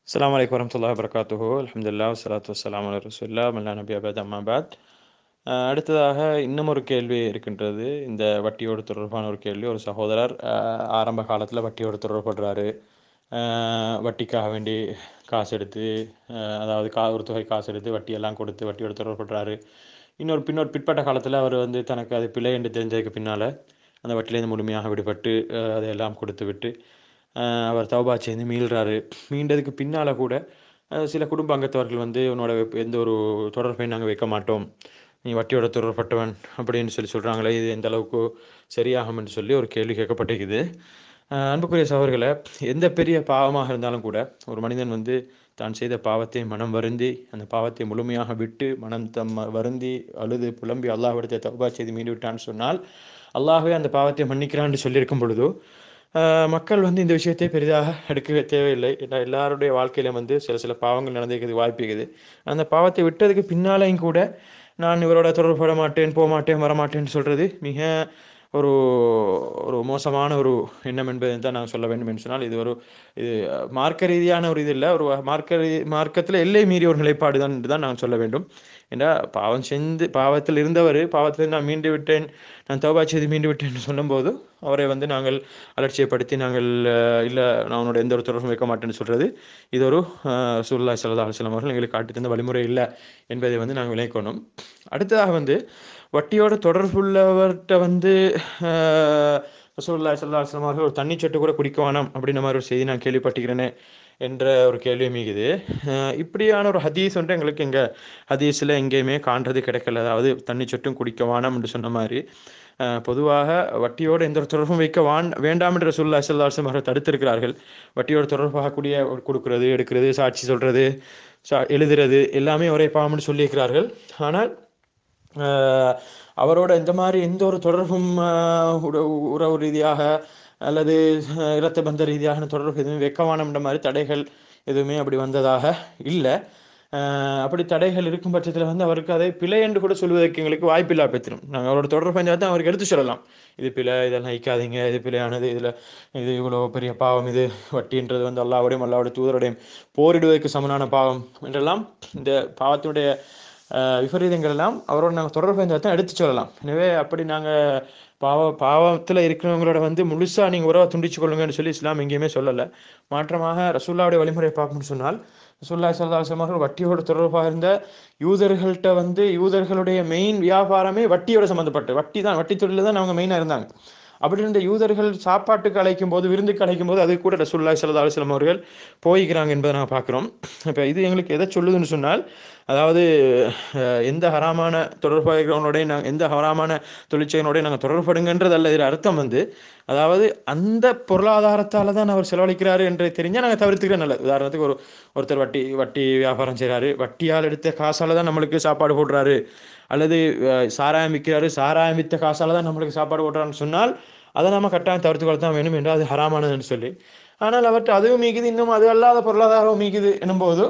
அஸ்ஸலாமு அலைக்கும் வரமத்துல்லாஹி வரகாத்துஹு அல்ஹம்துலில்லாஹ் வஸ்ஸலாத்து வஸ்ஸலாமு அலா ரசூலில்லாஹ் மல்லா நபி அபாத் அம்மாபாத் அடுத்ததாக இன்னும் ஒரு கேள்வி இருக்கின்றது இந்த வட்டியோடு தொடர்பான ஒரு கேள்வி ஒரு சகோதரர் அஹ், ஆரம்ப காலத்தில் வட்டியோடு தொடர்படுறாரு அஹ், வட்டிக்காக வேண்டி காசு எடுத்து அஹ், அதாவது கா ஒரு தொகை காசு எடுத்து வட்டியெல்லாம் கொடுத்து வட்டியோடு தொடர்படுறாரு இன்னொரு பின்னொரு பிற்பட்ட காலத்தில் அவர் வந்து தனக்கு அது பிழை என்று தெரிஞ்சதுக்கு பின்னால் அந்த வட்டிலேருந்து முழுமையாக விடுபட்டு அஹ், அதையெல்லாம் கொடுத்து விட்டு அஹ், அவர் தௌபா செய்து மீள்றாரு மீண்டதுக்கு பின்னால் கூட அஹ், சில குடும்ப அங்கத்தவர்கள் வந்து உன்னோட வெப்- எந்த ஒரு தொடர்பையும் நாங்கள் வைக்க மாட்டோம் நீ வட்டியோட தொடர்பட்டவன் அப்படின்னு சொல்லி சொல்கிறாங்களே இது எந்த அளவுக்கு சரியாகும் என்று சொல்லி ஒரு கேள்வி கேட்கப்பட்டிருக்குது அஹ், அன்புக்குரிய சகோதரர்களை எந்த பெரிய பாவமாக இருந்தாலும் கூட ஒரு மனிதன் வந்து தான் செய்த பாவத்தை மனம் வருந்தி அந்த பாவத்தை முழுமையாக விட்டு மனம் தம் வருந்தி அழுது புலம்பி அல்லாஹ்விடத்தை தௌபா செய்து மீண்டு விட்டான்னு சொன்னால் அல்லாஹ்வே அந்த பாவத்தை மன்னிக்கிறான்னு சொல்லியிருக்கும் பொழுது ஆஹ் மக்கள் வந்து இந்த விஷயத்தை பெரிதாக எடுக்க தேவையில்லை ஏன்னா எல்லாருடைய வாழ்க்கையில வந்து சில சில பாவங்கள் நடந்திருக்கிறது வாய்ப்பு இருக்குது அந்த பாவத்தை விட்டதுக்கு பின்னாலையும் கூட நான் இவரோட தொடர்பட மாட்டேன் போக மாட்டேன் வரமாட்டேன்னு சொல்றது மிக ஒரு ஒரு மோசமான ஒரு எண்ணம் என்பதை தான் நான் சொல்ல வேண்டும் என்று சொன்னால் இது ஒரு இது அஹ், மார்க்க ரீதியான ஒரு இது இல்லை ஒரு மார்க்க ரீ- மார்க்கத்தில் எல்லை மீறிய ஒரு நிலைப்பாடு தான் என்று தான் நான் சொல்ல வேண்டும் ஏன்னா பாவம் செஞ்சு பாவத்தில் இருந்தவர் பாவத்தில் நான் மீண்டு விட்டேன் நான் தௌபா செய்து மீண்டு விட்டேன் சொல்லும்போது அவரை வந்து நாங்கள் அலட்சியப்படுத்தி நாங்கள் அஹ், இல்லை நான் அவனோட எந்த ஒரு தொடர்பும் வைக்க மாட்டேன்னு சொல்றது இது ஒரு சுல்லா சல்லா அலுவலம் அவர்கள் எங்களுக்கு காட்டி தந்த வழிமுறை இல்லை என்பதை வந்து நாங்கள் விளைக்கணும் அடுத்ததாக வந்து வட்டியோட தொடர்புள்ளவர்கிட்ட வந்து ரசூல்லா சல்லா அலுவலம் அவர்கள் ஒரு தண்ணி சொட்டு கூட குடிக்க வேணாம் அப்படின்ற மாதிரி ஒரு செய்தி நான் கேள்விப்பட்டிருக்கிறேனே என்ற ஒரு கேள்வி மிகுது அஹ் இப்படியான ஒரு ஹதீஸ் வந்து எங்களுக்கு எங்க ஹதீஸில் எங்கேயுமே காண்றது கிடைக்கல அதாவது தண்ணி சொட்டும் குடிக்க வேணாம் என்று சொன்ன மாதிரி அஹ் பொதுவாக வட்டியோடு எந்த ஒரு தொடர்பும் வைக்க வான் வேண்டாம் என்று ரசூல்லா சல்லாஹம் அவர்கள் தடுத்திருக்கிறார்கள் வட்டியோடு தொடர்பாகக்கூடிய ஒரு கொடுக்கிறது எடுக்கிறது சாட்சி சொல்றது சா எழுதுறது எல்லாமே ஒரே பாவம்னு சொல்லியிருக்கிறார்கள் ஆனால் ஆஹ் அவரோட இந்த மாதிரி எந்த ஒரு தொடர்பும் ஆஹ் உற- உறவு ரீதியாக அல்லது ஆஹ் இரத்த பந்த ரீதியாக தொடர்பு எதுவுமே வெக்கவானம்ன்ற மாதிரி தடைகள் எதுவுமே அப்படி வந்ததாக இல்லை அப்படி தடைகள் இருக்கும் பட்சத்தில் வந்து அவருக்கு அதை பிழை என்று கூட சொல்வதற்கு எங்களுக்கு வாய்ப்பில்லா பெற்றிடும் நாங்கள் அவரோட தொடர்பு தான் அவருக்கு எடுத்து சொல்லலாம் இது பிழை இதெல்லாம் வைக்காதீங்க இது பிழையானது இதில் இது இவ்வளோ பெரிய பாவம் இது வட்டின்றது வந்து அல்லாவுடையும் அல்லாவுடைய தூதருடையும் போரிடுவதற்கு சமனான பாவம் என்றெல்லாம் இந்த பாவத்தினுடைய அஹ் விபரீதங்கள் எல்லாம் அவரோட நாங்கள் தொடர்பு இருந்தால் தான் எடுத்து சொல்லலாம் எனவே அப்படி நாங்கள் பாவ பாவத்தில் இருக்கிறவங்களோட வந்து முழுசாக நீங்கள் உறவை துண்டிச்சு கொள்ளுங்கன்னு சொல்லி இஸ்லாம் எங்கேயுமே சொல்லலை மாற்றமாக ரசூல்லாவுடைய வழிமுறையை பார்க்கணும்னு சொன்னால் ரசூல்லா சல்லாஹம் அவர்கள் வட்டியோட தொடர்பாக இருந்த யூதர்கள்ட்ட வந்து யூதர்களுடைய மெயின் வியாபாரமே வட்டியோட சம்மந்தப்பட்டு வட்டி தான் வட்டி தொழில தான் அவங்க மெயினாக இருந்தாங்க அப்படி இருந்த யூதர்கள் சாப்பாட்டுக்கு அழைக்கும் போது விருந்துக்கு அழைக்கும் போது அது கூட ரசூல்லா சல்லா அலுவலம் அவர்கள் போய்க்கிறாங்க என்பதை நாங்கள் பார்க்குறோம் இப்போ இது எங்களுக்கு எதை சொல்லுதுன்னு சொன்னால் அதாவது அஹ், எந்த ஹராமான தொடர்புகளோடய நாங்கள் எந்த ஹராமான தொழிற்சைகளோடய நாங்கள் தொடர்படுங்கன்றது அல்ல இதில் அர்த்தம் வந்து அதாவது அந்த பொருளாதாரத்தால் தான் அவர் செலவழிக்கிறாரு என்று தெரிஞ்சால் நாங்கள் தவிர்த்துக்கிற நல்லது உதாரணத்துக்கு ஒரு ஒருத்தர் வட்டி வட்டி வியாபாரம் செய்கிறாரு வட்டியால் எடுத்த காசால் தான் நம்மளுக்கு சாப்பாடு போடுறாரு அல்லது அஹ், சாராயம் விற்கிறாரு சாராயம் விற்ற காசால் தான் நம்மளுக்கு சாப்பாடு போடுறான்னு சொன்னால் அதை நம்ம கட்டாயம் தவிர்த்துக்கொள்ள தான் வேணும் என்று அது ஹராமானதுன்னு சொல்லி ஆனால் அவர்கிட்ட அதுவும் மீக்குது இன்னும் அது அல்லாத பொருளாதாரம் மீக்குது என்னும்போது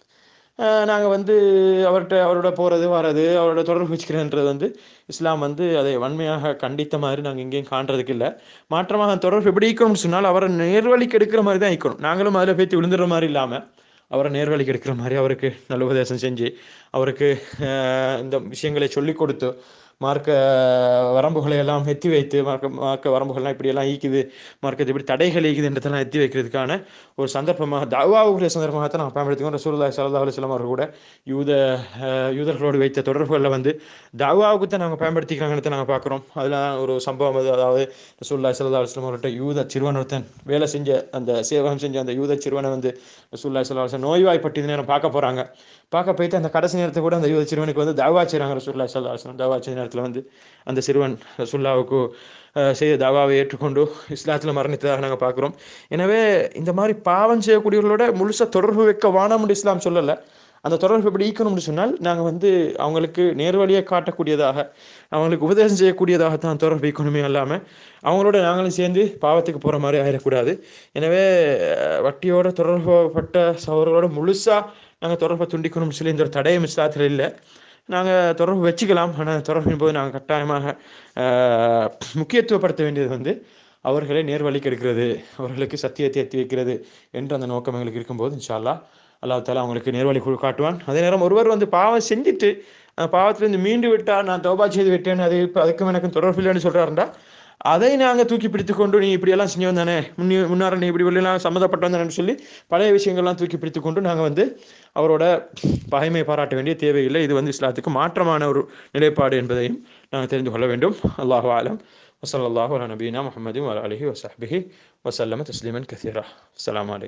நாங்கள் வந்து அவர்கிட்ட அவரோட போகிறது வர்றது அவரோட தொடர்பு வச்சுக்கிறேன்றது வந்து இஸ்லாம் வந்து அதை வன்மையாக கண்டித்த மாதிரி நாங்கள் எங்கேயும் காண்றதுக்கு இல்லை மாற்றமாக தொடர்பு எப்படி ஈக்கணும்னு சொன்னால் அவரை நேர்வழிக்கு எடுக்கிற மாதிரி தான் ஈக்கணும் நாங்களும் அதில் போய் விழுந்துடுற மாதிரி இல்லாமல் அவரை நேர்வழிக்கு எடுக்கிற மாதிரி அவருக்கு நல்ல உபதேசம் செஞ்சு அவருக்கு அஹ், இந்த விஷயங்களை சொல்லிக் கொடுத்து மார்க்க வரம்புகளை எல்லாம் எத்தி வைத்து மார்க்க மார்க்க வரம்புகள்லாம் இப்படியெல்லாம் ஈக்குது மார்க்கத்தை இப்படி தடைகள் ஈக்குது என்றதெல்லாம் எத்தி வைக்கிறதுக்கான ஒரு சந்தர்ப்பமாக தாவாவுக்குரிய சந்தர்ப்பமாகத்தான் நான் பயன்படுத்திக்கோம் ரசூலுல்லாஹி ஸல்லல்லாஹு அலைஹி வஸல்லம் அவர்கள் கூட யூத அஹ், யூதர்களோடு வைத்த தொடர்புகளில் வந்து தாவாவுக்கு தான் நாங்கள் பயன்படுத்திக்கிறாங்கன்னு நாங்கள் பார்க்குறோம் அதில் ஒரு சம்பவம் அது அதாவது ரசூலுல்லாஹி ஸல்லல்லாஹு அலைஹி வஸல்லம் அவர்கிட்ட யூத சிறுவன் ஒருத்தன் வேலை செஞ்ச அந்த சேவகம் செஞ்ச அந்த யூத சிறுவனை வந்து ரசூலுல்லாஹி ஸல்லல்லாஹு அலைஹி வஸல்லம் நோய்வாய்ப்பட்டு நேரம் பார்க்க போகிறாங்க பார்க்க போயிட்டு அந்த கடைசி நேரத்தை கூட அந்த யூத சிறுவனுக்கு வந்து தாவா செய்கிறாங்க ரசூலுல்லாஹி ஸல்லல்லாஹு அலைஹி வஸல்லம் தாவா செய்த நேரத்தில் வந்து அந்த சிறுவன் ரசூல்லாவுக்கு அஹ், செய்த தாவாவை ஏற்றுக்கொண்டு இஸ்லாத்தில் மரணித்ததாக நாங்கள் பார்க்குறோம் எனவே இந்த மாதிரி பாவம் செய்யக்கூடியவர்களோட முழுசாக தொடர்பு வைக்க வானாம்னு இஸ்லாம் சொல்லலை அந்த தொடர்பு எப்படி ஈக்கணும்னு சொன்னால் நாங்கள் வந்து அவங்களுக்கு நேர்வழியை காட்டக்கூடியதாக அவங்களுக்கு உபதேசம் செய்யக்கூடியதாக தான் தொடர்பு ஈக்கணுமே இல்லாமல் அவங்களோட நாங்களும் சேர்ந்து பாவத்துக்கு போகிற மாதிரி ஆயிடக்கூடாது எனவே அஹ், வட்டியோட தொடர்புப்பட்ட சகோதரர்களோட முழுசாக நாங்கள் தொடர்பை துண்டிக்கணும்னு சொல்லி இந்த ஒரு தடயம் இஸ்லாத்தில் இல்லை நாங்கள் தொடர்பு வச்சுக்கலாம் ஆனால் தொடர்பின் போது நாங்கள் கட்டாயமாக அஹ், முக்கியத்துவப்படுத்த வேண்டியது வந்து அவர்களை நேர்வழிக்கு எடுக்கிறது அவர்களுக்கு சத்தியத்தை எத்தி வைக்கிறது என்ற அந்த நோக்கம் எங்களுக்கு இருக்கும்போது இன்ஷா அல்லாஹ் அல்லாஹ் தாலா அவங்களுக்கு நேர்வழி கு- காட்டுவான் அதே நேரம் ஒருவர் வந்து பாவம் செஞ்சுட்டு அந்த பாவத்திலிருந்து மீண்டு விட்டால் நான் தௌபா செய்து விட்டேன் அது இப்போ அதுக்கும் எனக்கும் தொடர்பு இல்லைன்னு சொல்கிறாருண்டா அதை நாங்கள் தூக்கி பிடித்து கொண்டு நீ இப்படியெல்லாம் செஞ்சு வந்தானே முன்னே முன்னார நீ இப்படி வெளியெல்லாம் சம்மந்தப்பட்டு வந்தானு சொல்லி பழைய விஷயங்கள்லாம் தூக்கி பிடித்து கொண்டு நாங்கள் வந்து அவரோட பகைமை பாராட்ட வேண்டிய தேவையில்லை இது வந்து இஸ்லாத்துக்கு மாற்றமான ஒரு நிலைப்பாடு என்பதையும் நாங்கள் தெரிந்து கொள்ள வேண்டும் அல்லாஹு ஆலம் وصلى الله على نبينا محمد وعلى آله وصحبه وسلم تسليما كثيرا السلام عليكم